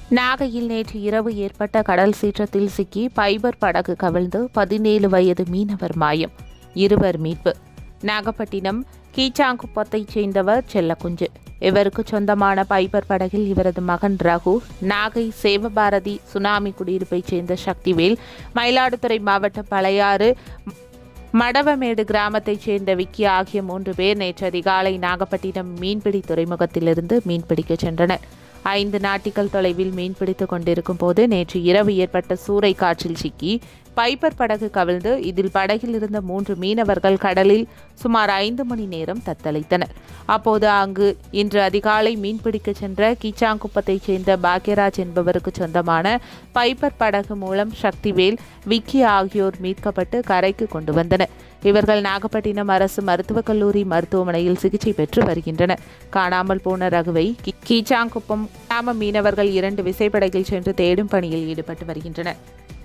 நாகையில் நேற்று இரவு ஏற்பட்ட கடல் சீற்றத்தில் சிக்கி பைபர் படகு கவிழ்ந்து பதினேழு வயது மீனவர் மாயம் இருவர் மீட்பு நாகப்பட்டினம் கீச்சாங்குப்பத்தைச் சேர்ந்தவர் செல்லக்குஞ்சு இவருக்கு சொந்தமான பைபர் படகில் இவரது மகன் ரகு நாகை சேவபாரதி சுனாமி குடியிருப்பைச் சேர்ந்த சக்திவேல் மயிலாடுதுறை மாவட்டம் பழையாறு மடவமேடு கிராமத்தைச் சேர்ந்த விக்கி ஆகிய மூன்று பேர் நேற்று அதிகாலை நாகப்பட்டினம் மீன்பிடி துறைமுகத்திலிருந்து மீன்பிடிக்கச் சென்றனர் ஐந்து நாட்டிகள் தொலைவில் மீன்பிடித்துக் கொண்டிருக்கும் போது நேற்று இரவு ஏற்பட்ட சூறை காற்றில் சிக்கி பைப்பர் படகு கவிழ்ந்து இதில் படகில் இருந்த மூன்று மீனவர்கள் கடலில் சுமார் ஐந்து மணி நேரம் தத்தளித்தனர் அப்போது அங்கு இன்று அதிகாலை மீன்பிடிக்கச் சென்ற கீச்சாங்குப்பத்தைச் சேர்ந்த பாக்யராஜ் என்பவருக்கு சொந்தமான பைப்பர் படகு மூலம் சக்திவேல் விக்கி ஆகியோர் மீட்கப்பட்டு கரைக்கு கொண்டு வந்தனர் இவர்கள் நாகப்பட்டினம் அரசு மருத்துவக் கல்லூரி மருத்துவமனையில் சிகிச்சை பெற்று வருகின்றனர் காணாமல் போன ரகுவை கீ- கீச்சாங்குப்பம் கிராம மீனவர்கள் இரண்டு விசைப்படகில் சென்று தேடும் பணியில் ஈடுபட்டு வருகின்றனர்